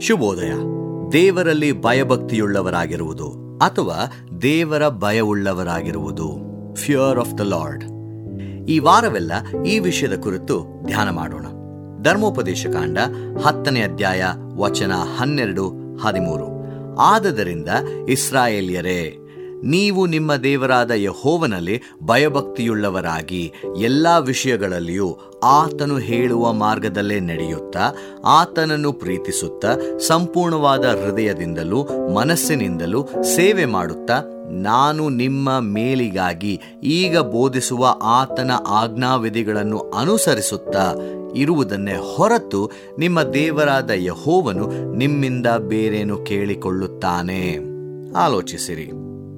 ಶುಭೋದಯ ದೇವರಲ್ಲಿ ಭಯಭಕ್ತಿಯುಳ್ಳವರಾಗಿರುವುದು ಅಥವಾ ದೇವರ ಭಯವುಳ್ಳವರಾಗಿರುವುದು ಫಿಯರ್ ಆಫ್ ದ ಲಾರ್ಡ್ ಈ ವಾರವೆಲ್ಲ ಈ ವಿಷಯದ ಕುರಿತು ಧ್ಯಾನ ಮಾಡೋಣ ಧರ್ಮೋಪದೇಶ ಕಾಂಡ ಹತ್ತನೇ ಅಧ್ಯಾಯ ವಚನ ಹನ್ನೆರಡು ಹದಿಮೂರು ಆದದರಿಂದ ಇಸ್ರಾಯೇಲ್ಯರೇ ನೀವು ನಿಮ್ಮ ದೇವರಾದ ಯಹೋವನಲ್ಲಿ ಭಯಭಕ್ತಿಯುಳ್ಳವರಾಗಿ ಎಲ್ಲ ವಿಷಯಗಳಲ್ಲಿಯೂ ಆತನು ಹೇಳುವ ಮಾರ್ಗದಲ್ಲೇ ನಡೆಯುತ್ತಾ ಆತನನ್ನು ಪ್ರೀತಿಸುತ್ತಾ ಸಂಪೂರ್ಣವಾದ ಹೃದಯದಿಂದಲೂ ಮನಸ್ಸಿನಿಂದಲೂ ಸೇವೆ ಮಾಡುತ್ತಾ ನಾನು ನಿಮ್ಮ ಮೇಲಿಗಾಗಿ ಈಗ ಬೋಧಿಸುವ ಆತನ ಆಜ್ಞಾವಿಧಿಗಳನ್ನು ಅನುಸರಿಸುತ್ತಾ ಇರುವುದನ್ನೇ ಹೊರತು ನಿಮ್ಮ ದೇವರಾದ ಯಹೋವನು ನಿಮ್ಮಿಂದ ಬೇರೇನು ಕೇಳಿಕೊಳ್ಳುತ್ತಾನೆ ಆಲೋಚಿಸಿರಿ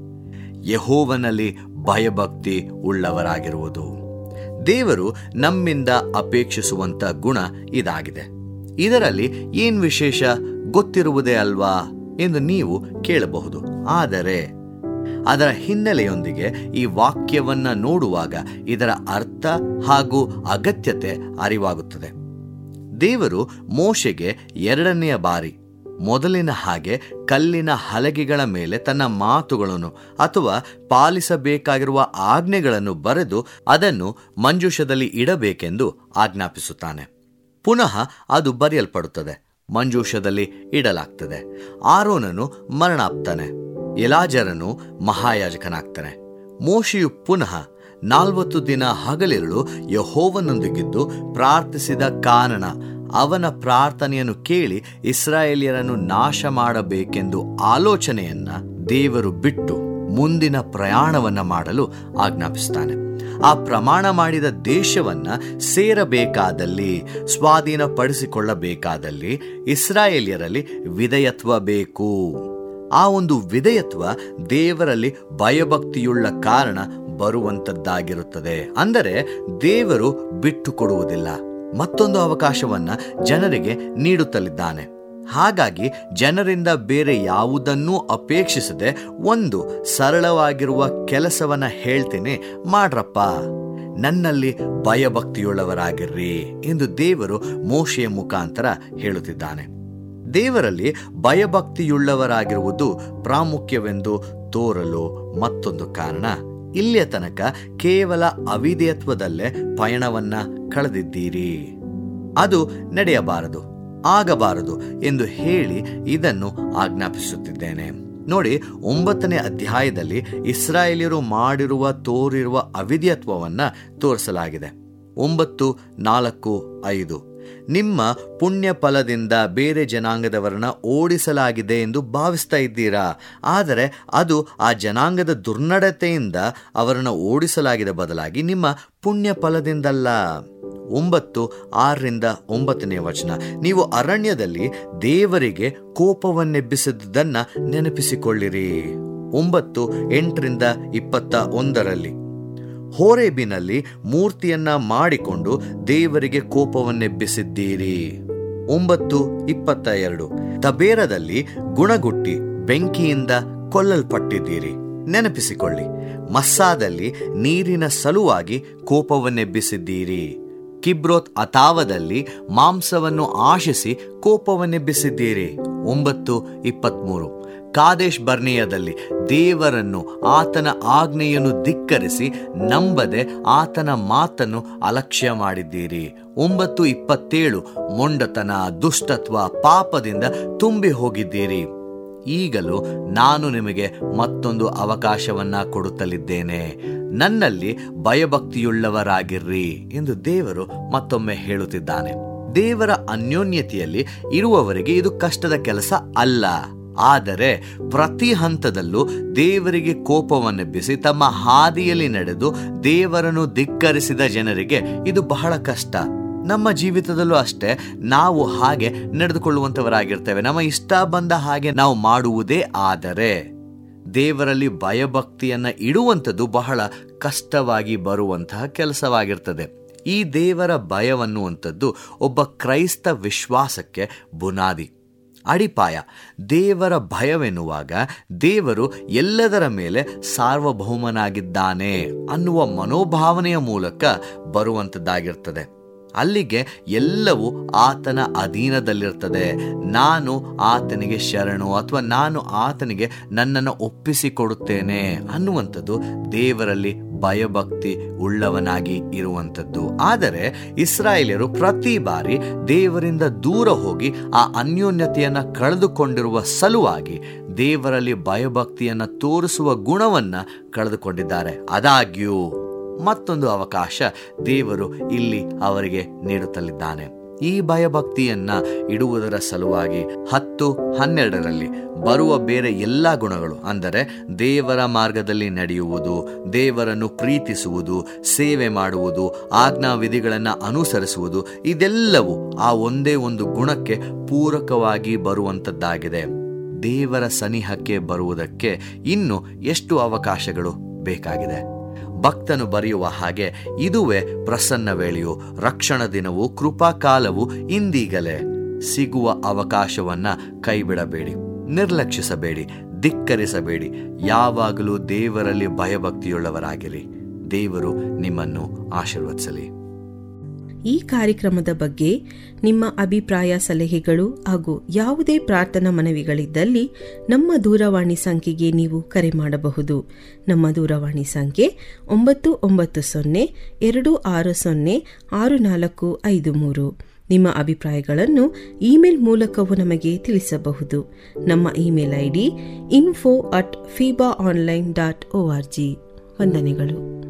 ಯಹೋವನಲ್ಲಿ ಭಯಭಕ್ತಿ ಉಳ್ಳವರಾಗಿರುವುದು ದೇವರು ನಮ್ಮಿಂದ ಅಪೇಕ್ಷಿಸುವಂತ ಗುಣ ಇದಾಗಿದೆ ಇದರಲ್ಲಿ ಏನ್ ವಿಶೇಷ ಗೊತ್ತಿರುವುದೇ ಅಲ್ವಾ ಎಂದು ನೀವು ಕೇಳಬಹುದು ಆದರೆ ಅದರ ಹಿನ್ನೆಲೆಯೊಂದಿಗೆ ಈ ವಾಕ್ಯವನ್ನ ನೋಡುವಾಗ ಇದರ ಅರ್ಥ ಹಾಗೂ ಅಗತ್ಯತೆ ಅರಿವಾಗುತ್ತದೆ ದೇವರು ಮೋಶೆಗೆ ಎರಡನೆಯ ಬಾರಿ ಮೊದಲಿನ ಹಾಗೆ ಕಲ್ಲಿನ ಹಲಗೆಗಳ ಮೇಲೆ ತನ್ನ ಮಾತುಗಳನ್ನು ಅಥವಾ ಪಾಲಿಸಬೇಕಾಗಿರುವ ಆಜ್ಞೆಗಳನ್ನು ಬರೆದು ಅದನ್ನು ಮಂಜೂಷದಲ್ಲಿ ಇಡಬೇಕೆಂದು ಆಜ್ಞಾಪಿಸುತ್ತಾನೆ ಪುನಃ ಅದು ಬರೆಯಲ್ಪಡುತ್ತದೆ ಮಂಜೂಷದಲ್ಲಿ ಇಡಲಾಗ್ತದೆ ಆರೋನನು ಮರಣಾಪ್ತಾನೆ ಎಲಾಜರನು ಮಹಾಯಾಜಕನಾಗ್ತಾನೆ ಮೋಶೆಯು ಪುನಃ ನಾಲ್ವತ್ತು ದಿನ ಹಗಲಿರುಳು ಯಹೋವನೊಂದಿಗಿದ್ದು ಪ್ರಾರ್ಥಿಸಿದ ಕಾರಣ ಅವನ ಪ್ರಾರ್ಥನೆಯನ್ನು ಕೇಳಿ ಇಸ್ರಾಯೇಲಿಯರನ್ನು ನಾಶ ಮಾಡಬೇಕೆಂದು ಆಲೋಚನೆಯನ್ನ ದೇವರು ಬಿಟ್ಟು ಮುಂದಿನ ಪ್ರಯಾಣವನ್ನ ಮಾಡಲು ಆಜ್ಞಾಪಿಸ್ತಾನೆ ಆ ಪ್ರಮಾಣ ಮಾಡಿದ ದೇಶವನ್ನ ಸೇರಬೇಕಾದಲ್ಲಿ ಸ್ವಾಧೀನಪಡಿಸಿಕೊಳ್ಳಬೇಕಾದಲ್ಲಿ ಇಸ್ರಾಯೇಲಿಯರಲ್ಲಿ ವಿಧೇಯತ್ವ ಬೇಕು ಆ ಒಂದು ವಿಧೇಯತ್ವ ದೇವರಲ್ಲಿ ಭಯಭಕ್ತಿಯುಳ್ಳ ಕಾರಣ ಬರುವಂತದ್ದಾಗಿರುತ್ತದೆ ಅಂದರೆ ದೇವರು ಬಿಟ್ಟು ಕೊಡುವುದಿಲ್ಲ ಮತ್ತೊಂದು ಅವಕಾಶವನ್ನ ಜನರಿಗೆ ನೀಡುತ್ತಲಿದ್ದಾನೆ ಹಾಗಾಗಿ ಜನರಿಂದ ಬೇರೆ ಯಾವುದನ್ನೂ ಅಪೇಕ್ಷಿಸದೆ ಒಂದು ಸರಳವಾಗಿರುವ ಕೆಲಸವನ್ನ ಹೇಳ್ತೀನಿ ಮಾಡ್ರಪ್ಪ ನನ್ನಲ್ಲಿ ಭಯಭಕ್ತಿಯುಳ್ಳವರಾಗಿರ್ರಿ ಎಂದು ದೇವರು ಮೋಶೆಯ ಮುಖಾಂತರ ಹೇಳುತ್ತಿದ್ದಾನೆ ದೇವರಲ್ಲಿ ಭಯಭಕ್ತಿಯುಳ್ಳವರಾಗಿರುವುದು ಪ್ರಾಮುಖ್ಯವೆಂದು ತೋರಲು ಮತ್ತೊಂದು ಕಾರಣ ಇಲ್ಲಿಯ ತನಕ ಕೇವಲ ಅವಿಧೇಯತ್ವದಲ್ಲೇ ಪಯಣವನ್ನ ಕಳೆದಿದ್ದೀರಿ ಅದು ನಡೆಯಬಾರದು ಆಗಬಾರದು ಎಂದು ಹೇಳಿ ಇದನ್ನು ಆಜ್ಞಾಪಿಸುತ್ತಿದ್ದೇನೆ ನೋಡಿ ಒಂಬತ್ತನೇ ಅಧ್ಯಾಯದಲ್ಲಿ ಇಸ್ರಾಯೇಲಿಯರು ಮಾಡಿರುವ ತೋರಿರುವ ಅವಿಧೇಯತ್ವವನ್ನ ತೋರಿಸಲಾಗಿದೆ ಒಂಬತ್ತು ನಾಲ್ಕು ಐದು ನಿಮ್ಮ ಪುಣ್ಯ ಫಲದಿಂದ ಬೇರೆ ಜನಾಂಗದವರನ್ನ ಓಡಿಸಲಾಗಿದೆ ಎಂದು ಭಾವಿಸ್ತಾ ಇದ್ದೀರಾ ಆದರೆ ಅದು ಆ ಜನಾಂಗದ ದುರ್ನಡತೆಯಿಂದ ಅವರನ್ನು ಓಡಿಸಲಾಗಿದೆ ಬದಲಾಗಿ ನಿಮ್ಮ ಪುಣ್ಯ ಫಲದಿಂದಲ್ಲ ಒಂಬತ್ತು ಆರರಿಂದ ಒಂಬತ್ತನೇ ವಚನ ನೀವು ಅರಣ್ಯದಲ್ಲಿ ದೇವರಿಗೆ ಕೋಪವನ್ನೆಬ್ಬಿಸಿದ್ದನ್ನ ನೆನಪಿಸಿಕೊಳ್ಳಿರಿ ಒಂಬತ್ತು ಎಂಟರಿಂದ ಇಪ್ಪತ್ತ ಒಂದರಲ್ಲಿ ಹೋರೇಬಿನಲ್ಲಿ ಮೂರ್ತಿಯನ್ನ ಮಾಡಿಕೊಂಡು ದೇವರಿಗೆ ಕೋಪವನ್ನೆಬ್ಬಿಸಿದ್ದೀರಿ ಒಂಬತ್ತು ಇಪ್ಪತ್ತ ಎರಡು ತಬೇರದಲ್ಲಿ ಗುಣಗುಟ್ಟಿ ಬೆಂಕಿಯಿಂದ ಕೊಲ್ಲಲ್ಪಟ್ಟಿದ್ದೀರಿ ನೆನಪಿಸಿಕೊಳ್ಳಿ ಮಸ್ಸಾದಲ್ಲಿ ನೀರಿನ ಸಲುವಾಗಿ ಕೋಪವನ್ನೆಬ್ಬಿಸಿದ್ದೀರಿ ಕಿಬ್ರೋತ್ ಅತಾವದಲ್ಲಿ ಮಾಂಸವನ್ನು ಆಶಿಸಿ ಕೋಪವನ್ನೆಬ್ಬಿಸಿದ್ದೀರಿ ಒಂಬತ್ತು ಇಪ್ಪತ್ಮೂರು ಕಾದೇಶ್ ಬರ್ನಿಯದಲ್ಲಿ ದೇವರನ್ನು ಆತನ ಆಜ್ಞೆಯನ್ನು ಧಿಕ್ಕರಿಸಿ ನಂಬದೆ ಆತನ ಮಾತನ್ನು ಅಲಕ್ಷ್ಯ ಮಾಡಿದ್ದೀರಿ ಒಂಬತ್ತು ಇಪ್ಪತ್ತೇಳು ಮೊಂಡತನ ದುಷ್ಟತ್ವ ಪಾಪದಿಂದ ತುಂಬಿ ಹೋಗಿದ್ದೀರಿ ಈಗಲೂ ನಾನು ನಿಮಗೆ ಮತ್ತೊಂದು ಅವಕಾಶವನ್ನ ಕೊಡುತ್ತಲಿದ್ದೇನೆ ನನ್ನಲ್ಲಿ ಭಯಭಕ್ತಿಯುಳ್ಳವರಾಗಿರ್ರಿ ಎಂದು ದೇವರು ಮತ್ತೊಮ್ಮೆ ಹೇಳುತ್ತಿದ್ದಾನೆ ದೇವರ ಅನ್ಯೋನ್ಯತೆಯಲ್ಲಿ ಇರುವವರಿಗೆ ಇದು ಕಷ್ಟದ ಕೆಲಸ ಅಲ್ಲ ಆದರೆ ಪ್ರತಿ ಹಂತದಲ್ಲೂ ದೇವರಿಗೆ ಕೋಪವನ್ನೆಬ್ಬಿಸಿ ತಮ್ಮ ಹಾದಿಯಲ್ಲಿ ನಡೆದು ದೇವರನ್ನು ಧಿಕ್ಕರಿಸಿದ ಜನರಿಗೆ ಇದು ಬಹಳ ಕಷ್ಟ ನಮ್ಮ ಜೀವಿತದಲ್ಲೂ ಅಷ್ಟೇ ನಾವು ಹಾಗೆ ನಡೆದುಕೊಳ್ಳುವಂತವರಾಗಿರ್ತೇವೆ ನಮ್ಮ ಇಷ್ಟ ಬಂದ ಹಾಗೆ ನಾವು ಮಾಡುವುದೇ ಆದರೆ ದೇವರಲ್ಲಿ ಭಯಭಕ್ತಿಯನ್ನ ಇಡುವಂಥದ್ದು ಬಹಳ ಕಷ್ಟವಾಗಿ ಬರುವಂತಹ ಕೆಲಸವಾಗಿರ್ತದೆ ಈ ದೇವರ ಭಯವನ್ನುವಂಥದ್ದು ಒಬ್ಬ ಕ್ರೈಸ್ತ ವಿಶ್ವಾಸಕ್ಕೆ ಬುನಾದಿ ಅಡಿಪಾಯ ದೇವರ ಭಯವೆನ್ನುವಾಗ ದೇವರು ಎಲ್ಲದರ ಮೇಲೆ ಸಾರ್ವಭೌಮನಾಗಿದ್ದಾನೆ ಅನ್ನುವ ಮನೋಭಾವನೆಯ ಮೂಲಕ ಬರುವಂಥದ್ದಾಗಿರ್ತದೆ ಅಲ್ಲಿಗೆ ಎಲ್ಲವೂ ಆತನ ಅಧೀನದಲ್ಲಿರ್ತದೆ ನಾನು ಆತನಿಗೆ ಶರಣು ಅಥವಾ ನಾನು ಆತನಿಗೆ ನನ್ನನ್ನು ಒಪ್ಪಿಸಿಕೊಡುತ್ತೇನೆ ಅನ್ನುವಂಥದ್ದು ದೇವರಲ್ಲಿ ಭಯಭಕ್ತಿ ಉಳ್ಳವನಾಗಿ ಇರುವಂಥದ್ದು ಆದರೆ ಇಸ್ರಾಯೇಲಿಯರು ಪ್ರತಿ ಬಾರಿ ದೇವರಿಂದ ದೂರ ಹೋಗಿ ಆ ಅನ್ಯೋನ್ಯತೆಯನ್ನು ಕಳೆದುಕೊಂಡಿರುವ ಸಲುವಾಗಿ ದೇವರಲ್ಲಿ ಭಯಭಕ್ತಿಯನ್ನು ತೋರಿಸುವ ಗುಣವನ್ನ ಕಳೆದುಕೊಂಡಿದ್ದಾರೆ ಆದಾಗ್ಯೂ ಮತ್ತೊಂದು ಅವಕಾಶ ದೇವರು ಇಲ್ಲಿ ಅವರಿಗೆ ನೀಡುತ್ತಲಿದ್ದಾನೆ ಈ ಭಯಭಕ್ತಿಯನ್ನ ಇಡುವುದರ ಸಲುವಾಗಿ ಹತ್ತು ಹನ್ನೆರಡರಲ್ಲಿ ಬರುವ ಬೇರೆ ಎಲ್ಲ ಗುಣಗಳು ಅಂದರೆ ದೇವರ ಮಾರ್ಗದಲ್ಲಿ ನಡೆಯುವುದು ದೇವರನ್ನು ಪ್ರೀತಿಸುವುದು ಸೇವೆ ಮಾಡುವುದು ಆಜ್ಞಾವಿಧಿಗಳನ್ನು ಅನುಸರಿಸುವುದು ಇದೆಲ್ಲವೂ ಆ ಒಂದೇ ಒಂದು ಗುಣಕ್ಕೆ ಪೂರಕವಾಗಿ ಬರುವಂಥದ್ದಾಗಿದೆ ದೇವರ ಸನಿಹಕ್ಕೆ ಬರುವುದಕ್ಕೆ ಇನ್ನು ಎಷ್ಟು ಅವಕಾಶಗಳು ಬೇಕಾಗಿದೆ ಭಕ್ತನು ಬರೆಯುವ ಹಾಗೆ ಇದುವೇ ಪ್ರಸನ್ನ ವೇಳೆಯು ರಕ್ಷಣ ದಿನವು ಕೃಪಾಕಾಲವು ಇಂದೀಗಲೇ ಸಿಗುವ ಅವಕಾಶವನ್ನ ಕೈಬಿಡಬೇಡಿ ನಿರ್ಲಕ್ಷಿಸಬೇಡಿ ಧಿಕ್ಕರಿಸಬೇಡಿ ಯಾವಾಗಲೂ ದೇವರಲ್ಲಿ ಭಯಭಕ್ತಿಯುಳ್ಳವರಾಗಿರಿ ದೇವರು ನಿಮ್ಮನ್ನು ಆಶೀರ್ವದಿಸಲಿ ಈ ಕಾರ್ಯಕ್ರಮದ ಬಗ್ಗೆ ನಿಮ್ಮ ಅಭಿಪ್ರಾಯ ಸಲಹೆಗಳು ಹಾಗೂ ಯಾವುದೇ ಪ್ರಾರ್ಥನಾ ಮನವಿಗಳಿದ್ದಲ್ಲಿ ನಮ್ಮ ದೂರವಾಣಿ ಸಂಖ್ಯೆಗೆ ನೀವು ಕರೆ ಮಾಡಬಹುದು ನಮ್ಮ ದೂರವಾಣಿ ಸಂಖ್ಯೆ ಒಂಬತ್ತು ಒಂಬತ್ತು ಸೊನ್ನೆ ಎರಡು ಆರು ಸೊನ್ನೆ ಆರು ನಾಲ್ಕು ಐದು ಮೂರು ನಿಮ್ಮ ಅಭಿಪ್ರಾಯಗಳನ್ನು ಇಮೇಲ್ ಮೂಲಕವೂ ನಮಗೆ ತಿಳಿಸಬಹುದು ನಮ್ಮ email I D info at Feba online dot O R G ವಂದನೆಗಳು